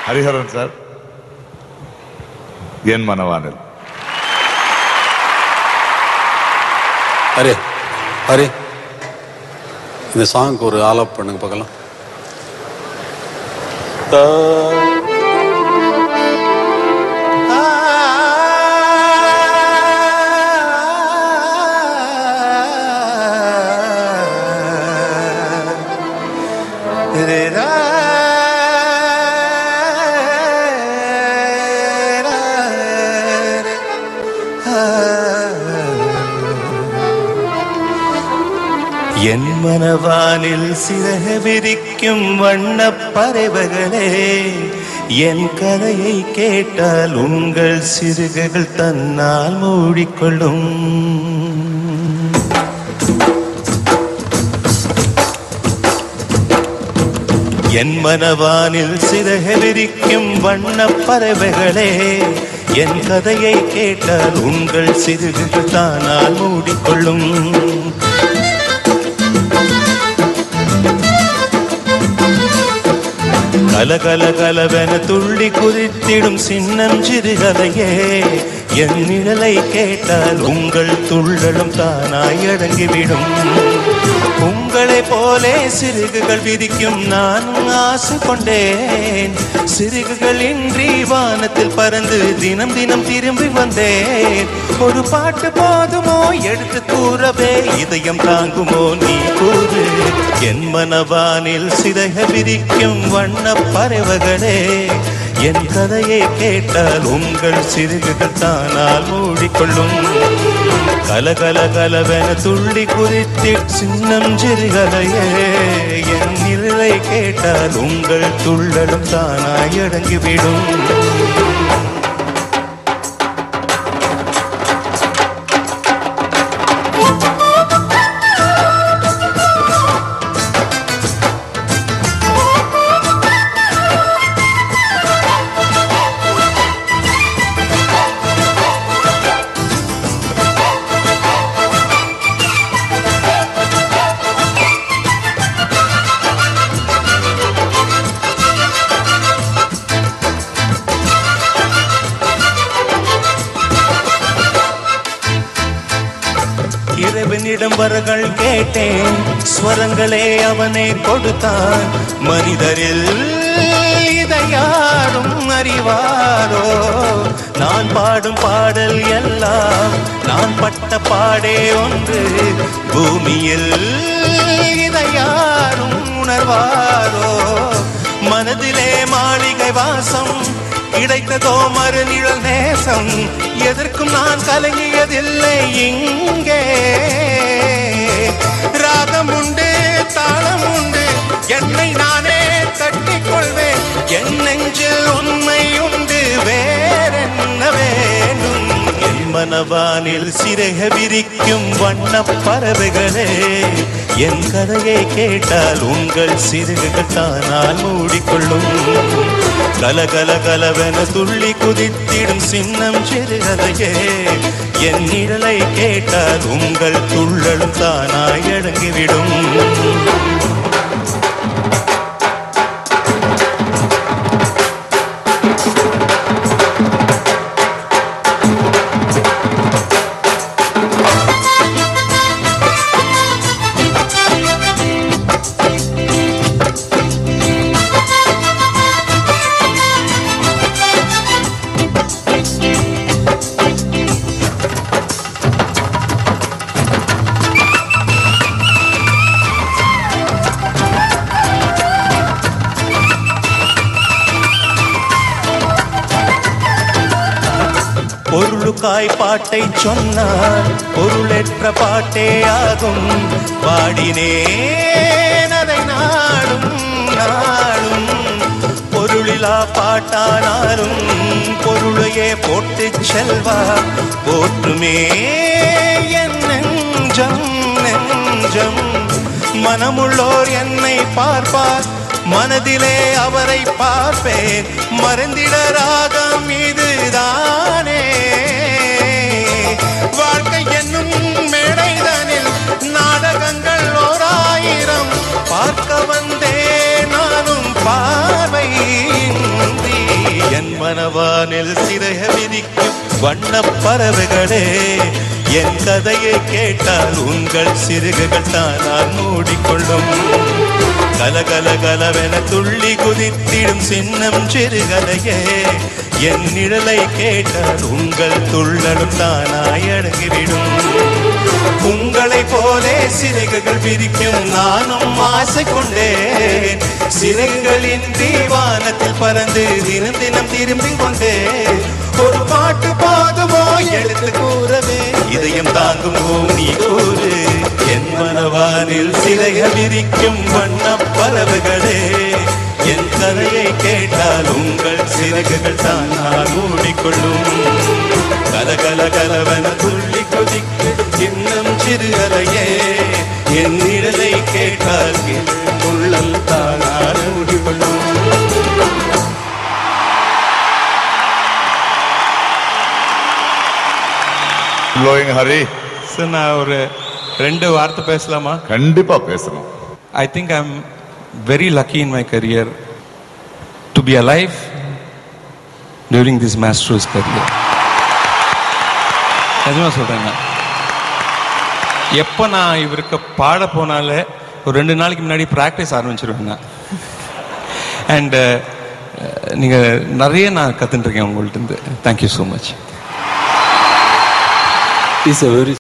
Hariharan sir என் மனவானில் ஹரி ஹரி இந்த சாங்க்கு ஒரு ஆல் அப் பண்ணுங்க பார்க்கலாம் என் மனவானில் சிறக விரிக்கும் வண்ணப் பறவைகளே என் கதையை கேட்டால் உங்கள் சிறுகுகள் தன்னால் மூடிக்கொள்ளும் என் மனவானில் சிறக விரிக்கும் வண்ணப் பறவைகளே என் கதையை கேட்டால் உங்கள் சிறுகுகள் தானால் மூடிக்கொள்ளும் கலகல கலவென துள்ளி குதித்திடும் சின்னம் சிறுகதையே என் நிழலை கேட்டால் உங்கள் துள்ளலும் தானாய் அடங்கிவிடும் உங்களை போலே சிறுகுகள் விதிக்கும் நானும் ஆசை கொண்டேன் சிறுகுகள் இன்றி வானத்தில் பறந்து தினம் தினம் திரும்பி வந்தேன் ஒரு பாட்டு போதுமோ எடுத்து கூறவே இதயம் தாங்குமோ நீ கூறு என் மனவானில் சிறக விரிக்கும் வண்ணப் பறவைகளே என் கதையை கேட்டால் உங்கள் சிறுகுகள் தானால் மூடிக்கொள்ளும் கலகல கலவென துள்ளி குதித்தி சின்னம் சிறுகதையே என் நிலை கேட்டால் உங்கள் துள்ளலும் தானாய் அடங்கிவிடும் இரவனிடம் வரங்கள் கேட்டேன் ஸ்வரங்களே அவனே கொடுத்தான் மனிதரில் இதை யாரும் அறிவாரோ நான் பாடும் பாடல் எல்லாம் நான் பட்ட பாடே ஒன்று பூமியில் இதை யாரும் உணர்வாரோ மனதிலே மாளிகை வாசம் கிடைத்ததோ மறுநிழல் நேசம் எதற்கும் நான் கலங்கியதில்லை இங்கே ராகம் உண்டு தாளம் உண்டு என்னை நானே தட்டிக் கொள்வேன் என் நெஞ்சில் உண்மை உண்டு வேறென்ன வேண்டும் என் மனவானில் சிறக விரிக்கும் வண்ணப் பறவைகளே என் கதையை கேட்டால் உங்கள் சிறுகுகள் தானால் மூடிக்கொள்ளும் கலகல கலவென துள்ளி குதித்திடும் சின்னம் சிறுகதையே என் நிழலை கேட்டால் உங்கள் துள்ளலும் தானாய் அடங்கிவிடும் பொருளுக்காய் பாட்டை சொன்னார் பொருளற்ற பாட்டே ஆகும் பாடினேன் அதை நாடும் நாடும் பொருளிலா பாட்டானாலும் பொருளையே போட்டு செல்வா போற்றுமே என் நெஞ்சம் நெஞ்சம் மனமுள்ளோர் என்னை பார்ப்பார் மனதிலே அவரை பார்ப்பேன் மறந்திட ராகம் இதுதானே வாழ்க்கை என்னும் மேடைதனில் நாடகங்கள் ஓராயிரம் பார்க்க வந்தே நானும் பார்வை இன்றி என் மனவானில் சிறைய விதிக்கும் வண்ணப் பறவைகளே என் கதையை கேட்டால் உங்கள் சிறுகுகள் தானால் மூடிக்கொள்ளும் கலகல கலவென துள்ளி குதித்திடும் சின்னம் சிறுகதையே என் நிழலை கேட்டால் உங்கள் துள்ளலும் தானாய் அடங்கிவிடும் உங்களை போலே சிறகுகள் விரிக்கும் நானும் ஆசை கொண்டேன் சிறகுகளின் தீவானத்தில் பறந்து தினம் தினம் திரும்பி கொண்டேன் ஒரு பாட்டு போதுமோ எடுத்து கூறவே இதயம் தாங்கும் நீ கூறு என் மனவானில் சிறைய விரிக்கும் வண்ண பறவைகளே என் கதையை கேட்டால் உங்கள் சிறகுகள் தானால் மூடிக்கொள்ளும் கலகல கலவன துள்ளி கொதிக்கிடும் இன்னும் சிறு அலையே என் நிழலை கேட்டால் என் உள்ளம் தானால் மூடிக்கொள்ளும் ப்ளோயிங் ஹரி சார் நான் ஒரு ரெண்டு வார்த்தை பேசலாமா கண்டிப்பா பேசணும் I think I'm very lucky in my career to be alive during this master's career. நிஜமா சொல்றேங்க எப்போ நான் இவருக்கு பாட போனாலே ஒரு ரெண்டு நாளைக்கு முன்னாடி ப்ராக்டிஸ் ஆரம்பிச்சிருவேங்க அண்ட் நீங்கள் நிறைய நான் கற்றுட்டுருக்கேன் உங்கள்கிட்ட இருந்து thank you so much is a very